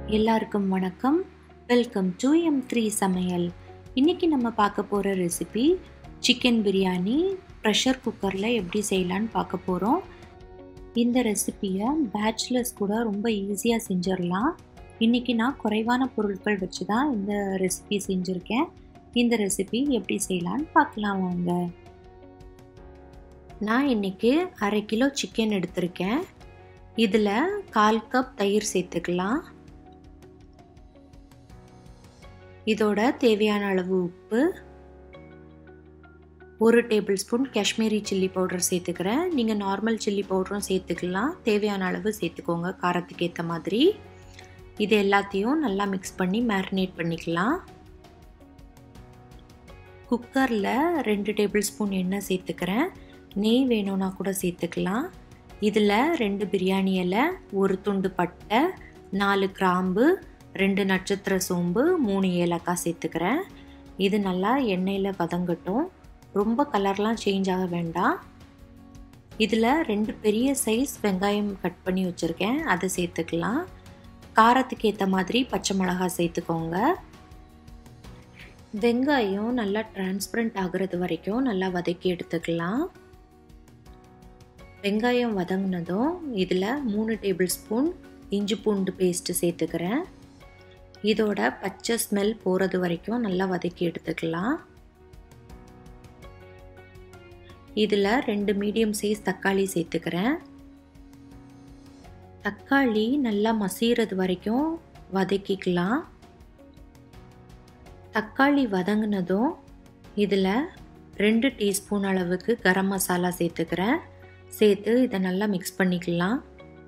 எல்லாருக்கும் வணக்கம் welcome to M three சமையல் இன்றைக்கி நம்ம பார்க்க போகிற ரெசிபி சிக்கன் பிரியாணி ப்ரெஷர் குக்கரில் எப்படி செய்யலான்னு பார்க்க போகிறோம் இந்த ரெசிப்பியை பேச்சுலர்ஸ் கூட ரொம்ப ஈஸியாக செஞ்சிடலாம் இன்றைக்கி நான் குறைவான பொருட்கள் வச்சு தான் இந்த ரெசிபி செஞ்சுருக்கேன் இந்த ரெசிபி எப்படி செய்யலான்னு பார்க்கலாம் வாங்க நான் இன்றைக்கி அரை கிலோ சிக்கன் எடுத்திருக்கேன் இதில் கால் கப் தயிர் சேர்த்துக்கலாம் இதோட தேவையான அளவு உப்பு ஒரு table spoon Kashmiri chilli powder சேர்த்துக்கிறேன் நீங்கள் நார்மல் சில்லி பவுடரும் சேர்த்துக்கலாம் தேவையான அளவு சேர்த்துக்கோங்க காரத்துக்கு ஏற்ற மாதிரி இது எல்லாத்தையும் நல்லா மிக்ஸ் பண்ணி மேரினேட் பண்ணிக்கலாம் குக்கரில் ரெண்டு டேபிள் ஸ்பூன் எண்ணெய் சேர்த்துக்கிறேன் நெய் வேணும்னா கூட சேர்த்துக்கலாம் இதில் ரெண்டு பிரியாணி இலை ஒரு துண்டு பட்டை நாலு கிராம்பு ரெண்டு நட்சத்திர சோம்பு மூணு ஏலக்காய் சேர்த்துக்கிறேன் இது நல்லா எண்ணெயில் வதங்கட்டும் ரொம்ப கலர்லாம் சேஞ்ச் ஆக வேண்டாம் இதில் ரெண்டு பெரிய சைஸ் வெங்காயம் கட் பண்ணி வச்சுருக்கேன் அதை சேர்த்துக்கலாம் காரத்துக்கு ஏற்ற மாதிரி பச்சை மிளகாய் சேர்த்துக்கோங்க வெங்காயம் நல்லா டிரான்ஸ்பரண்ட் ஆகுறது வரைக்கும் நல்லா வதக்கி எடுத்துக்கலாம் வெங்காயம் வதங்கினதும் இதில் மூணு டேபிள் ஸ்பூன் இஞ்சி பூண்டு பேஸ்ட்டு சேர்த்துக்கிறேன் இதோட பச்சை ஸ்மெல் போகிறது வரைக்கும் நல்லா வதக்கி எடுத்துக்கலாம் இதில் ரெண்டு மீடியம் சைஸ் தக்காளி சேர்த்துக்கிறேன் தக்காளி நல்லா மசீறது வரைக்கும் வதக்கிக்கலாம் தக்காளி வதங்கினதும் இதில் ரெண்டு டீஸ்பூன் அளவுக்கு கரம் மசாலா சேர்த்துக்கிறேன் சேர்த்து இதை நல்லா மிக்ஸ் பண்ணிக்கலாம்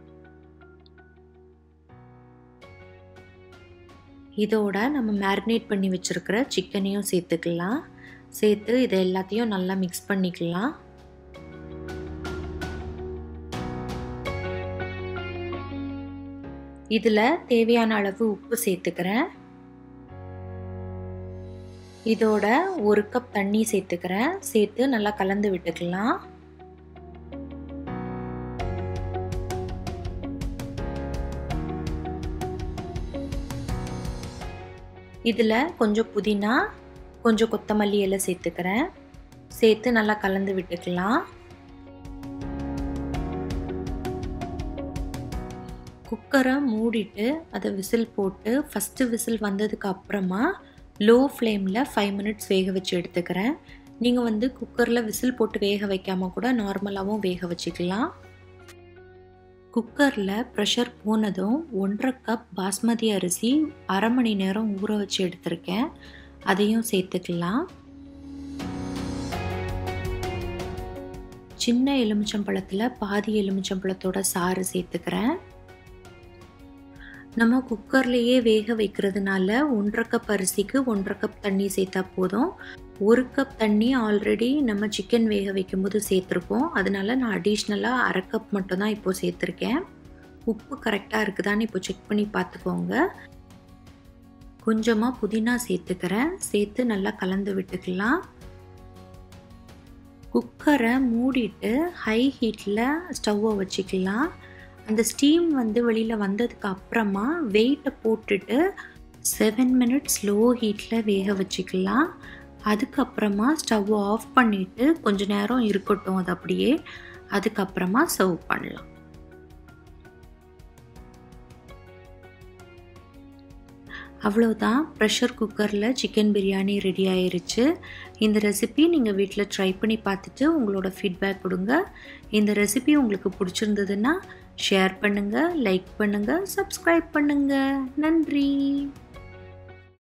இதோட நம்ம மேரினேட் பண்ணி வச்சுருக்கிற சிக்கனையும் சேர்த்துக்கலாம் சேர்த்து இதை எல்லாத்தையும் நல்லா மிக்ஸ் பண்ணிக்கலாம் இதில் தேவையான அளவு உப்பு சேர்த்துக்கிறேன் இதோட ஒரு கப் தண்ணி சேர்த்துக்கிறேன் சேர்த்து நல்லா கலந்து விட்டுக்கலாம் இதில் கொஞ்சம் புதினா கொஞ்சம் கொத்தமல்லி இலை சேர்த்துக்கிறேன் சேர்த்து நல்லா கலந்து விட்டுக்கலாம் குக்கரை மூடிட்டு அதை விசில் போட்டு ஃபஸ்ட்டு விசில் வந்ததுக்கு அப்புறமா லோ ஃப்ளேமில் ஃபைவ் மினிட்ஸ் வேக வச்சு எடுத்துக்கிறேன் நீங்கள் வந்து குக்கரில் விசில் போட்டு வேக வைக்காமல் கூட நார்மலாகவும் வேக வச்சுக்கலாம் குக்கரில் ப்ரெஷர் போனதும் ஒன்றரை கப் பாஸ்மதி அரிசி அரை மணி நேரம் ஊற வச்சு எடுத்திருக்கேன் அதையும் சேர்த்துக்கலாம் சின்ன எலுமிச்சம்பழத்தில் பாதி எலுமிச்சம்பழத்தோட சாறு சேர்த்துக்கிறேன் நம்ம குக்கர்லேயே வேக வைக்கிறதுனால ஒன்றரை கப் அரிசிக்கு ஒன்றரை கப் தண்ணி சேர்த்தா போதும் ஒரு கப் தண்ணி ஆல்ரெடி நம்ம சிக்கன் வேக வைக்கும்போது சேர்த்துருக்கோம் அதனால நான் அடிஷ்னலாக அரை கப் மட்டும்தான் இப்போது சேர்த்துருக்கேன் உப்பு கரெக்டாக இருக்குதான்னு இப்போ செக் பண்ணி பார்த்துக்கோங்க கொஞ்சமாக புதினா சேர்த்துக்கிறேன் சேர்த்து நல்லா கலந்து விட்டுக்கலாம் குக்கரை மூடிட்டு ஹை ஹீட்டில் ஸ்டவ்வை வச்சுக்கலாம் அந்த ஸ்டீம் வந்து வெளியில் வந்ததுக்கு அப்புறமா வெயிட்டை போட்டுட்டு செவன் மினிட்ஸ் லோ ஹீட்டில் வேக வச்சுக்கலாம் அதுக்கப்புறமா ஸ்டவ் ஆஃப் பண்ணிவிட்டு கொஞ்ச நேரம் இருக்கட்டும் அது அப்படியே அதுக்கப்புறமா சர்வ் பண்ணலாம் அவ்வளோதான் ப்ரெஷர் குக்கரில் சிக்கன் பிரியாணி ரெடி ஆயிருச்சு இந்த ரெசிபி நீங்கள் வீட்டில் ட்ரை பண்ணி பார்த்துட்டு உங்களோட ஃபீட்பேக் கொடுங்க இந்த ரெசிபி உங்களுக்கு பிடிச்சிருந்ததுன்னா ஷேர் பண்ணுங்கள் லைக் பண்ணுங்கள் சப்ஸ்கிரைப் பண்ணுங்கள் நன்றி